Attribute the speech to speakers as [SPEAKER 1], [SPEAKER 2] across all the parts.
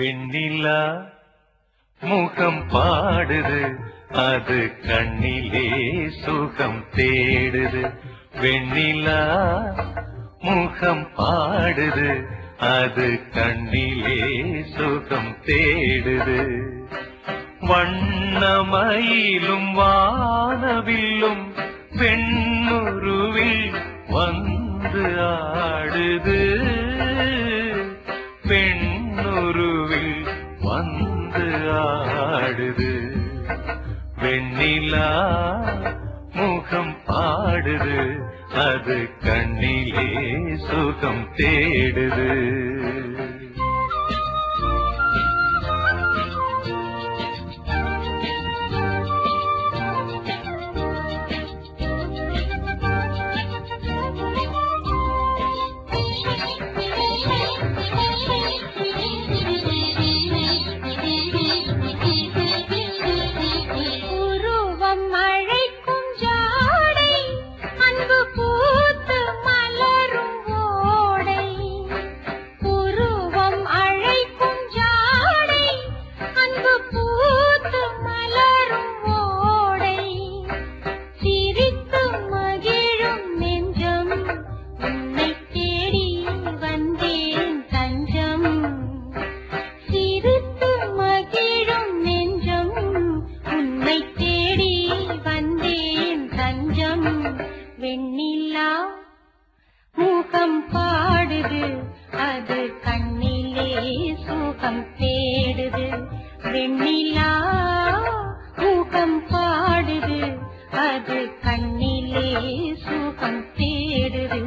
[SPEAKER 1] வெண்ணிலா முகம் பாடுது அது கண்ணிலே சுகம் தேடுது வெண்ணிலா முகம் பாடுது அது கண்ணிலே சுகம் தேடுது வண்ணமயிலும் வானவில்லும் பெண்ணுருவில் வந்து ஆடுது பெண்ணுருவில் வந்து ஆடுது வெண்ணிலா முகம் பாடுது அது கண்ணிலே சுகம் தேடுது
[SPEAKER 2] உருவம் அழைக்கும் ஜாடை அன்பு பூத்து மலரும் ஓடை உருவம் அழைக்கும் ஜாடை அன்பு பூத்து மலரும் ஓடை சிரித்து மகிழும் நெஞ்சம் உன்னை தேடி வந்தேன் தஞ்சம் சிரித்து மகிழும் நெஞ்சம் உன்னை தேடி வந்தேன் தஞ்சம் வெண்ணிலா முகம் பாடுது அது கண்ணிலே சுகம் தேடுது வெண்ணிலா முகம் பாடுது அது கண்ணிலே சுகம் தேடுது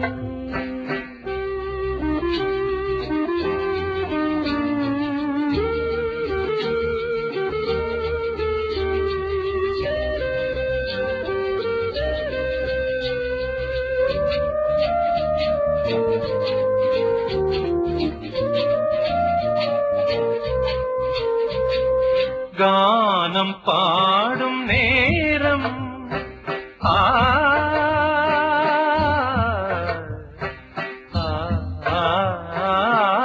[SPEAKER 1] கானம் பாடும் நேரம் ஆ ஆ, ஆ, ஆ.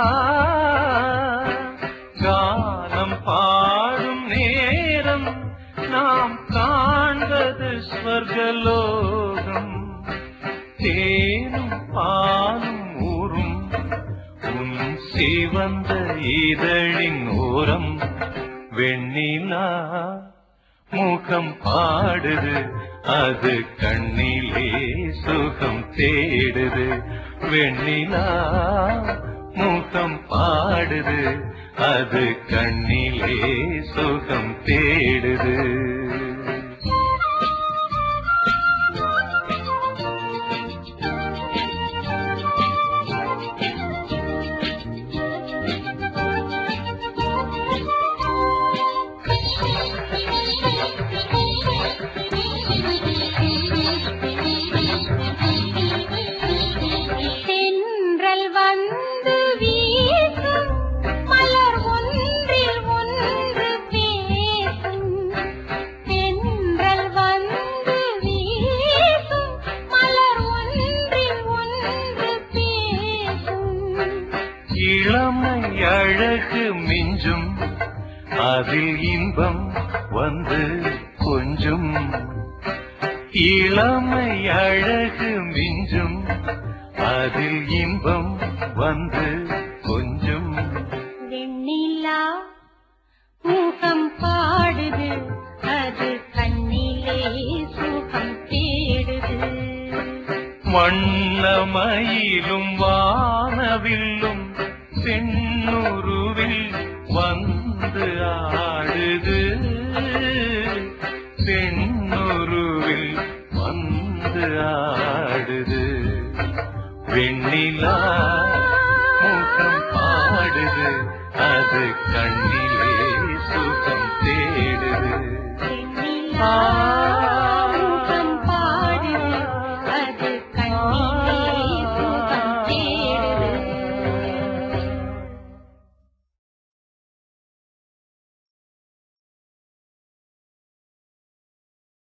[SPEAKER 1] கானம் பாடும் நேரம் நாம் காண்பது ஸ்வர்கலோகம் தேனும் பாலும் ஊறும் உன் சிவந்த இதழின் ஓரம் வெண்ணிலா முகம் பாடுது அது கண்ணிலே சுகம் தேடுது வெண்ணிலா முகம் பாடுது அது கண்ணிலே சுகம் தேடுது
[SPEAKER 2] தென்றல் வந்து வீசும் மலர் ஒன்றில் ஒன்று பேசும் தென்றல் வந்து வீசும் மலர் ஒன்றில் ஒன்று பேசும்
[SPEAKER 1] இளமை அழகு மிஞ்சும் அதில் இன்பம் வந்து கொஞ்சும் இளமை அழகு மிஞ்சும் அதில் இன்பம் வந்து கொஞ்சும்
[SPEAKER 2] வெண்ணிலா முகம் பாடுது அது கண்ணிலே சுகம் தேடுது
[SPEAKER 1] வண்ணமயிலும் வானவில்லும் பெண்ணுருவில் வந்து ஆடுது பெண்ணுருவில் வந்து ஆடுது வெண்ணிலா முகம் பாடுது அது கண்ணிலே சுகம் தேடுது
[SPEAKER 2] வெண்ணிலா
[SPEAKER 1] ஆ